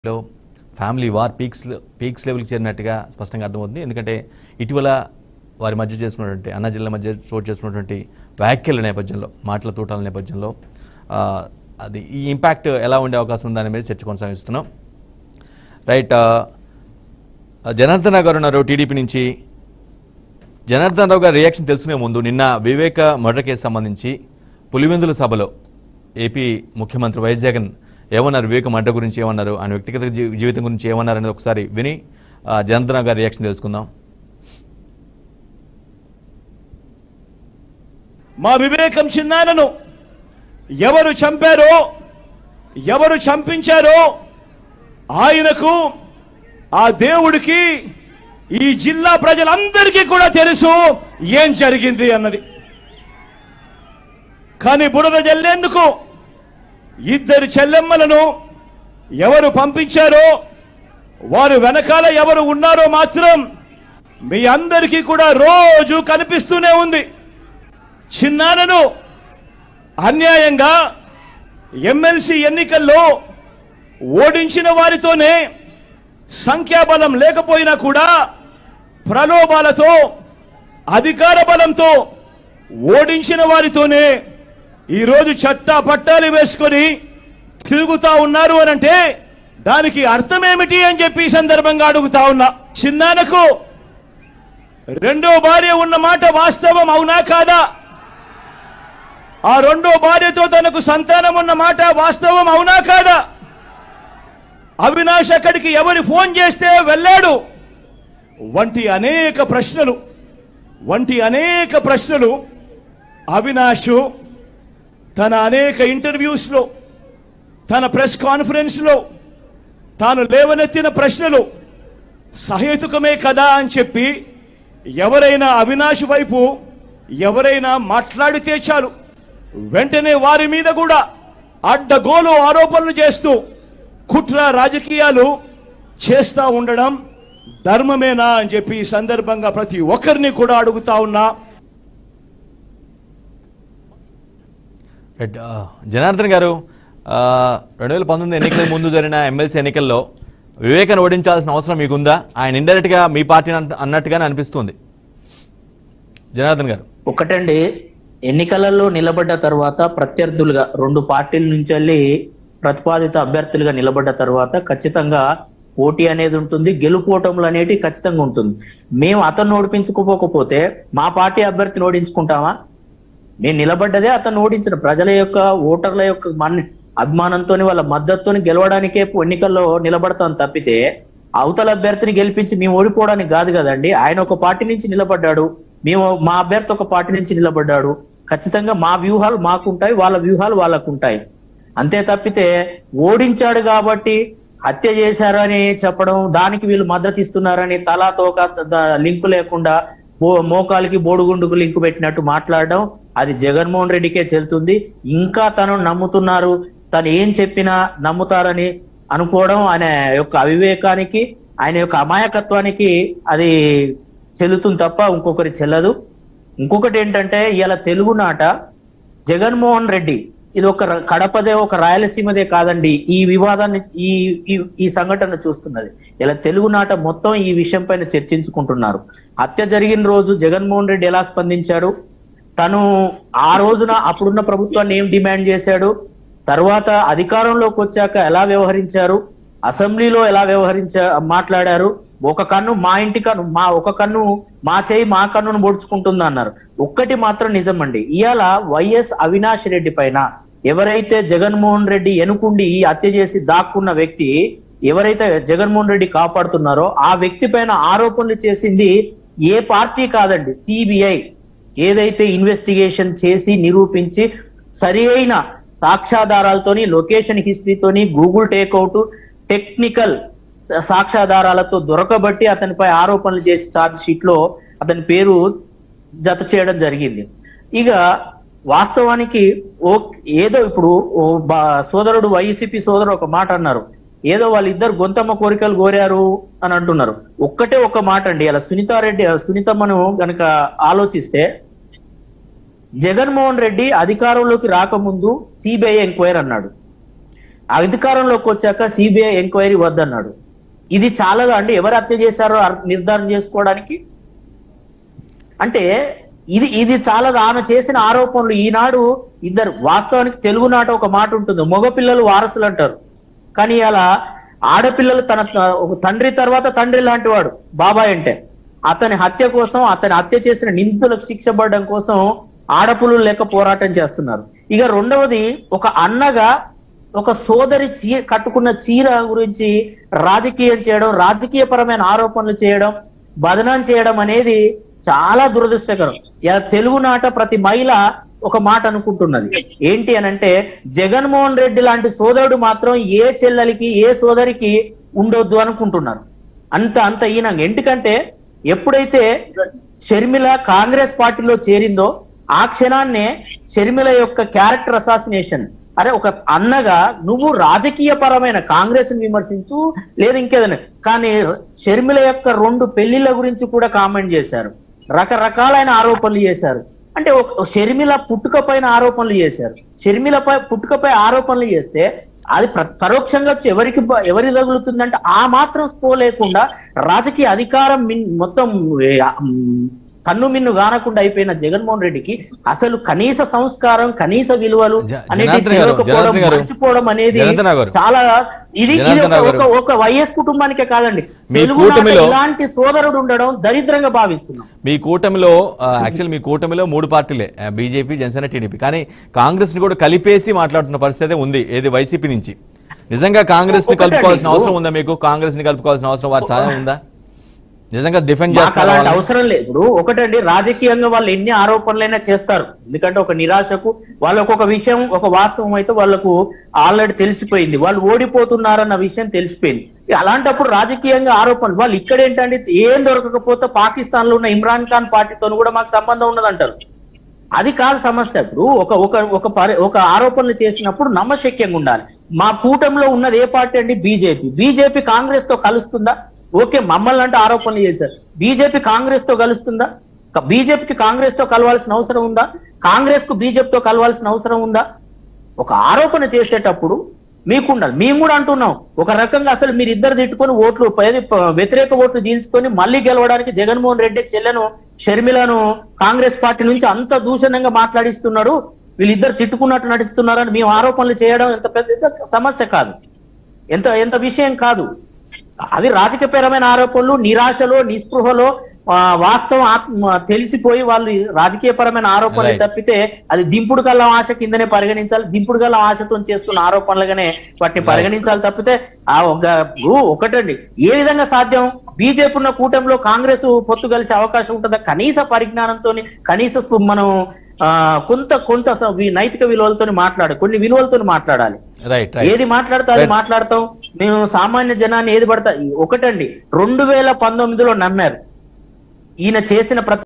లో family war peaks peaks లెవెల్కి చేరినట్టుగా స్పష్టంగా అర్థమవుతుంది ఎందుకంటే ఇటీవల వారి మధ్య చేసుకున్నటువంటి అన్న జిల్లా మధ్య చోటు చేసుకున్నటువంటి వ్యాఖ్యల నేపథ్యంలో మాటల తూటాల నేపథ్యంలో ఆ, అది ఈ ఇంపాక్ట్ ఎలా ఉండే అవకాశం ఉందనే మీద చర్చ కొనసాగిస్తున్నాం రైట్ ఆ, జనార్దన్ రావు గారు ఉన్నారు టీడీపీ నుంచి జనార్దన్ రావు గారి రియాక్షన్ తెలుసుకునే ముందు నిన్న వివేక మర్డర్ కేసు సంబంధించి పులివెందుల సభలో ఏపీ ముఖ్యమంత్రి వైఎస్ జగన్ ఏమన్నారు వివేక మర్డర్ గురించి ఏమన్నారు ఆయన వ్యక్తిగత జీ- జీవితం గురించి ఏమన్నారు అనేది ఒకసారి విని ఆ, జనార్దన్ రావు గారి రియాక్షన్ తెలుసుకుందాం మా వివేకం చిన్నానను ఎవరు చంపారో ఎవరు చంపించారో ఆయనకు ఆ దేవుడికి ఈ జిల్లా ప్రజలందరికీ కూడా తెలుసు ఏం జరిగింది అన్నది కానీ బురద జల్లేందుకు ఇద్దరు చెల్లెమ్మలను ఎవరు పంపించారో వారు వెనకాల ఎవరు ఉన్నారో మాత్రం మీ అందరికీ కూడా రోజు కనిపిస్తూనే ఉంది చిన్నానను అన్యాయంగా ఎమ్మెల్సీ ఎన్నికల్లో ఓడించిన వారితోనే సంఖ్యాబలం లేకపోయినా కూడా ప్రలోభాలతో అధికార బలంతో ఓడించిన వారితోనే ఈరోజు చట్టా పట్టాలు వేసుకొని తిరుగుతా ఉన్నారు అనంటే దానికి అర్థమేమిటి అని చెప్పి ఈ సందర్భంగా అడుగుతా ఉన్నా చిన్నానకు రెండో భార్య ఉన్న మాట వాస్తవం అవునా కాదా ఆ రెండో భార్యతో తనకు సంతానం ఉన్న మాట వాస్తవం అవునా కాదా అవినాష్ అక్కడికి ఎవరి ఫోన్ చేస్తే వెళ్ళాడు వంటి అనేక ప్రశ్నలు వంటి అనేక ప్రశ్నలు అవినాష్ తన అనేక ఇంటర్వ్యూస్లో తన ప్రెస్ కాన్ఫరెన్స్లో తాను లేవనెత్తిన ప్రశ్నలు సహేతుకమే కదా అని చెప్పి ఎవరైనా అవినాష్ వైపు ఎవరైనా మాట్లాడితే చాలు వెంటనే వారి మీద కూడా అడ్డగోలు ఆరోపణలు చేస్తూ కుట్ర రాజకీయాలు చేస్తా ఉండడం ధర్మమేనా అని చెప్పి ఈ సందర్భంగా ప్రతి ఒక్కరిని కూడా అడుగుతా ఉన్నా రైట్ ఆ, జనార్దన్ గారు ఆ, రెండు వేల పంతొమ్మిది ఎన్నికల ముందు జరిగిన ఎమ్మెల్సీ ఎన్నికల్లో వివేకాన్ని ఓడించాల్సిన అవసరం మీకుందా ఆయన ఇండైరెక్ట్గా మీ పార్టీ అన్నట్టుగానే అనిపిస్తుంది జనార్దన్ గారు ఒకటండి ఎన్నికలలో నిలబడ్డ తర్వాత ప్రత్యర్థులుగా రెండు పార్టీల నుంచి వెళ్ళి ప్రతిపాదిత అభ్యర్థులుగా నిలబడ్డ తర్వాత ఖచ్చితంగా పోటీ అనేది ఉంటుంది గెలుపోవటంలు అనేటి ఖచ్చితంగా ఉంటుంది మేము అతను ఓడిపించుకోకపోతే మా పార్టీ అభ్యర్థిని ఓడించుకుంటామా మేము నిలబడ్డదే అతను ఓడించిన ప్రజల యొక్క ఓటర్ల యొక్క మన అభిమానంతో వాళ్ళ మద్దతుని గెలవడానికే ఎన్నికల్లో నిలబడతాం తప్పితే అవతల అభ్యర్థిని గెలిపించి మేము ఓడిపోవడానికి కాదు కదండి ఆయన ఒక పార్టీ నుంచి నిలబడ్డాడు మేము మా అభ్యర్థి ఒక పార్టీ నుంచి నిలబడ్డాడు ఖచ్చితంగా మా వ్యూహాలు మాకుంటాయి వాళ్ళ వ్యూహాలు వాళ్ళకు ఉంటాయి అంతే తప్పితే ఓడించాడు కాబట్టి హత్య చేశారని చెప్పడం దానికి వీళ్ళు మద్దతు ఇస్తున్నారని తలా తోక ద- లింకు లేకుండా బో- మోకాలికి బోడుగుండుకు లింకు పెట్టినట్టు మాట్లాడడం అది జగన్మోహన్ రెడ్డికే చెల్తుంది ఇంకా తను నమ్ముతున్నారు తను ఏం చెప్పినా నమ్ముతారని అనుకోవడం ఆయన యొక్క అవివేకానికి ఆయన యొక్క అమాయకత్వానికి అది చెల్లుతుంది తప్ప ఇంకొకరి చెల్లదు ఇంకొకటి ఏంటంటే ఇవాళ తెలుగునాట జగన్మోహన్ రెడ్డి ఇది ఒక ర- కడపదే ఒక రాయలసీమదే కాదండి ఈ వివాదాన్ని ఈ ఈ- ఈ సంఘటన చూస్తున్నది ఇలా తెలుగునాట మొత్తం ఈ విషయం పైన చర్చించుకుంటున్నారు హత్య జరిగిన రోజు జగన్మోహన్ రెడ్డి ఎలా స్పందించాడు తను ఆ రోజున అప్పుడున్న ప్రభుత్వాన్ని ఏం డిమాండ్ చేశాడు తర్వాత అధికారంలోకి వచ్చాక ఎలా వ్యవహరించారు అసెంబ్లీలో ఎలా వ్యవహరించా మాట్లాడారు ఒక కన్ను మా ఇంటి కన్ను మా ఒక కన్ను మా చేయి మా కన్నును పొడుచుకుంటుంది అన్నారు ఒక్కటి మాత్రం నిజమండి ఇవాళ వైఎస్ అవినాష్ రెడ్డి పైన ఎవరైతే జగన్మోహన్ రెడ్డి ఎనుకుండి ఈ హత్య చేసి దాక్కున్న వ్యక్తి ఎవరైతే జగన్మోహన్ రెడ్డి కాపాడుతున్నారో ఆ వ్యక్తి పైన ఆరోపణలు చేసింది ఏ పార్టీ కాదండి సిబిఐ ఏదైతే ఇన్వెస్టిగేషన్ చేసి నిరూపించి సరి అయిన సాక్ష్యాధారాలతోని లొకేషన్ హిస్టరీతోని గూగుల్ టేక్అవుట్ టెక్నికల్ స- సాక్ష్యాధారాలతో దొరకబట్టి అతనిపై ఆరోపణలు చేసి ఛార్జ్ షీట్ లో అతని పేరు జత చేయడం జరిగింది ఇక వాస్తవానికి ఓ ఏదో ఇప్పుడు ఓ బా- సోదరుడు వైసీపీ సోదరుడు ఒక మాట అన్నారు ఏదో వాళ్ళిద్దరు గొంతమ్మ కోరికలు కోరారు అని అంటున్నారు ఒక్కటే ఒక మాట అండి అలా సునీతారెడ్డి సునీతమ్మను గనక ఆలోచిస్తే జగన్మోహన్ రెడ్డి అధికారంలోకి రాకముందు సిబిఐ ఎంక్వైరీ అన్నాడు అధికారంలోకి వచ్చాక సిబిఐ ఎంక్వైరీ వద్దన్నాడు ఇది చాలదా అండి ఎవరు హత్య చేశారో అర్- నిర్ధారణ చేసుకోవడానికి అంటే ఇది ఇది చాలా ఆమె చేసిన ఆరోపణలు ఈనాడు ఇద్దరు వాస్తవానికి తెలుగు నాట ఒక మాట ఉంటుంది మగపిల్లలు వారసులు అంటారు కానీ అలా ఆడపిల్లలు తన ఒక తండ్రి తర్వాత తండ్రి లాంటి వాడు బాబాయ్ అంటే అతని హత్య కోసం అతని హత్య చేసిన నిందితులకు శిక్ష పడడం కోసం ఆడపులు లెక్క పోరాటం చేస్తున్నారు ఇక రెండవది ఒక అన్నగా ఒక సోదరి చీ కట్టుకున్న చీర గురించి రాజకీయం చేయడం రాజకీయపరమైన ఆరోపణలు చేయడం బదనాం చేయడం అనేది చాలా దురదృష్టకరం ఇలా తెలుగు నాట ప్రతి మహిళ ఒక మాట అనుకుంటున్నది ఏంటి అని అంటే జగన్మోహన్ రెడ్డి లాంటి సోదరుడు మాత్రం ఏ చెల్లెలికి ఏ సోదరికి ఉండొద్దు అనుకుంటున్నారు అంత అంత ఈనంగా ఎందుకంటే ఎప్పుడైతే షర్మిల కాంగ్రెస్ పార్టీలో చేరిందో ఆ క్షణాన్నే షర్మిల యొక్క క్యారెక్టర్ అసాసినేషన్ అరే ఒక అన్నగా నువ్వు రాజకీయ పరమైన కాంగ్రెస్ ని విమర్శించు లేదా ఇంకేదైనా కానీ షర్మిల యొక్క రెండు పెళ్లిళ్ళ గురించి కూడా కామెంట్ చేశారు రకరకాలైన ఆరోపణలు చేశారు అంటే ఒక షర్మిల పుట్టుక పైన ఆరోపణలు చేశారు షర్మిలపై పుట్టుకపై ఆరోపణలు చేస్తే అది ప్ర- పరోక్షంగా వచ్చి ఎవరికి బ- ఎవరి తగులుతుందంటే ఆ మాత్రం స్పో లేకుండా రాజకీయ అధికారం మిన్- మొత్తం ఏ, ఆ, మ్, కన్ను మిన్ను గానకుండా అయిపోయిన జగన్మోహన్ రెడ్డికి అసలు కనీస సంస్కారం కనీస విలువలు జ- అనేటివి జనార్దన్ గారు, తెలియకపోవడం, జనార్దన్ గారు, మర్చిపోవడం అనేది జనార్దన్ గారు. చాలా ఇది ఇది జనార్దన్ ఒక- గారు. ఒక ఒక వైఎస్ కుటుంబానికే కాదండి మీ తెలుగు నాట కూటమిలో- ఇలాంటి సోదరుడు ఉండడం దరిద్రంగా భావిస్తున్నాం మీ కూటమిలో యాక్చువల్ మీ కూటమిలో మూడు పార్టీలే బీజేపీ జనసేన టీడీపీ కానీ కాంగ్రెస్ ని కూడా కలిపేసి మాట్లాడుతున్న పరిస్థితి అయితే ఉంది ఏది వైసీపీ నుంచి నిజంగా కాంగ్రెస్ ని ఒకటండి, కలుపుకోవాల్సిన ఇప్పుడు- అవసరం ఉందా మీకు కాంగ్రెస్ ని కలుపుకోవాల్సిన అవసరం వారి సాధన ఉందా నిజంగా డిఫెండ్ మాకు అలాంటి చేస్తారు అవసరం లేదు ఇప్పుడు ఒకటండి రాజకీయంగా వాళ్ళు ఎన్ని ఆరోపణలైనా చేస్తారు ఎందుకంటే ఒక నిరాశకు వాళ్ళకు ఒక విషయం ఒక వాస్తవం అయితే వాళ్ళకు ఆల్రెడీ తెలిసిపోయింది వాళ్ళు ఓడిపోతున్నారన్న విషయం తెలిసిపోయింది ఇక అలాంటప్పుడు రాజకీయంగా ఆరోపణలు వాళ్ళు ఇక్కడ ఏంటంటే ఏం దొరకకపోతే పాకిస్తాన్ లో ఉన్న ఇమ్రాన్ ఖాన్ పార్టీతో కూడా మాకు సంబంధం ఉన్నదంటారు అది కాదు సమస్య ఇప్పుడు ఒక ఒక ఒక పరి ఒక ఆరోపణలు చేసినప్పుడు నమ్మశక్యంగా ఉండాలి మా కూటమిలో ఉన్నది ఏ పార్టీ అండి బీజేపీ బీజేపీ కాంగ్రెస్ తో కలుస్తుందా ఓకే మమ్మల్ని అంటే ఆరోపణలు చేశారు బీజేపీ కాంగ్రెస్ తో కలుస్తుందా బీజేపీకి కాంగ్రెస్ తో కలవాల్సిన అవసరం ఉందా కాంగ్రెస్ కు బీజేపీతో కలవాల్సిన అవసరం ఉందా ఒక ఆరోపణ చేసేటప్పుడు మీకు ఉండాలి మేము కూడా అంటున్నాం ఒక రకంగా అసలు మీరు ఇద్దరు తిట్టుకొని ఓట్లు పది- ప- వ్యతిరేక ఓట్లు చీల్చుకొని మళ్ళీ గెలవడానికి జగన్మోహన్ రెడ్డి చెల్లెను షర్మిలను కాంగ్రెస్ పార్టీ నుంచి అంత దూషణంగా మాట్లాడిస్తున్నాడు వీళ్ళిద్దరు తిట్టుకున్నట్టు నటిస్తున్నారని మేము ఆరోపణలు చేయడం ఎంత పెద్ద సమస్య కాదు ఎంత ఎంత విషయం కాదు అది రాజకీయపరమైన ఆరోపణలు నిరాశలో నిస్పృహలో ఆ, వాస్తవం ఆత్మ తెలిసిపోయి వాళ్ళు రాజకీయపరమైన ఆరోపణలు Right. తప్పితే అది దింపుడు కల్లం ఆశ కిందనే పరిగణించాలి దింపుడు కల్లం ఆశతో చేస్తున్న ఆరోపణలుగానే వాటిని పరిగణించాలి తప్పితే ఆ ఒక ఊ, ఒకటండి ఏ విధంగా సాధ్యం బీజేపీ ఉన్న కూటమిలో కాంగ్రెస్ పొత్తు కలిసే అవకాశం ఉంటుందా కనీస పరిజ్ఞానంతో కనీస పు- మనం ఆ, కొంత కొంత స- వి- నైతిక విలువలతో మాట్లాడాలి కొన్ని విలువలతో మాట్లాడాలి రైట్ రైట్ ఏది మాట్లాడితే అది Right. మాట్లాడతాం మేము సామాన్య జనాన్ని ఏది పడతా ఒకటండి రెండు వేల పంతొమ్మిదిలో నమ్మారు ఈయన చేసిన ప్రతి